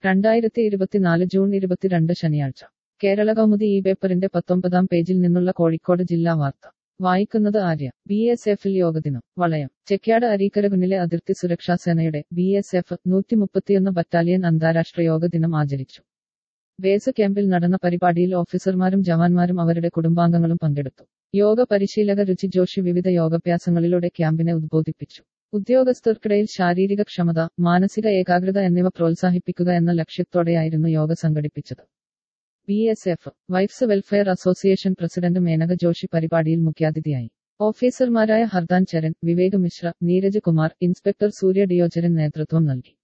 രണ്ടായിരത്തി ഇരുപത്തിനാല് ജൂൺ ഇരുപത്തിരണ്ട് ശനിയാഴ്ച കേരള കൗമുദി ഈ പേപ്പറിന്റെ പത്തൊമ്പതാം പേജിൽ നിന്നുള്ള കോഴിക്കോട് ജില്ലാ വാർത്ത വായിക്കുന്നത് ആര്യ ബി എസ് എഫിൽ യോഗദിനം വളയം ചെക്യാട് അരീക്കര കുന്നിലെ അതിർത്തി സുരക്ഷാ സേനയുടെ ബി എസ് എഫ് നൂറ്റി മുപ്പത്തിയൊന്ന് ബറ്റാലിയൻ അന്താരാഷ്ട്ര യോഗ ദിനം ആചരിച്ചു ബേസ് ക്യാമ്പിൽ നടന്ന പരിപാടിയിൽ ഓഫീസർമാരും ജവാന്മാരും അവരുടെ കുടുംബാംഗങ്ങളും പങ്കെടുത്തു യോഗ പരിശീലക രുചി ജോഷി വിവിധ യോഗാഭ്യാസങ്ങളിലൂടെ ക്യാമ്പിനെ ഉദ്ബോധിപ്പിച്ചു ഉദ്യോഗസ്ഥർക്കിടയിൽ ശാരീരിക ക്ഷമത മാനസിക ഏകാഗ്രത എന്നിവ പ്രോത്സാഹിപ്പിക്കുക എന്ന ലക്ഷ്യത്തോടെയായിരുന്നു യോഗ സംഘടിപ്പിച്ചത് B S F wives welfare association president Menaka Joshi പരിപാടിയിൽ മുഖ്യാതിഥിയായി ഓഫീസർമാരായ ഹർദാൻ ചരൺ വിവേക് മിശ്ര നീരജ് കുമാർ ഇൻസ്പെക്ടർ സൂര്യ ഡിയോചരൻ നേതൃത്വം നൽകി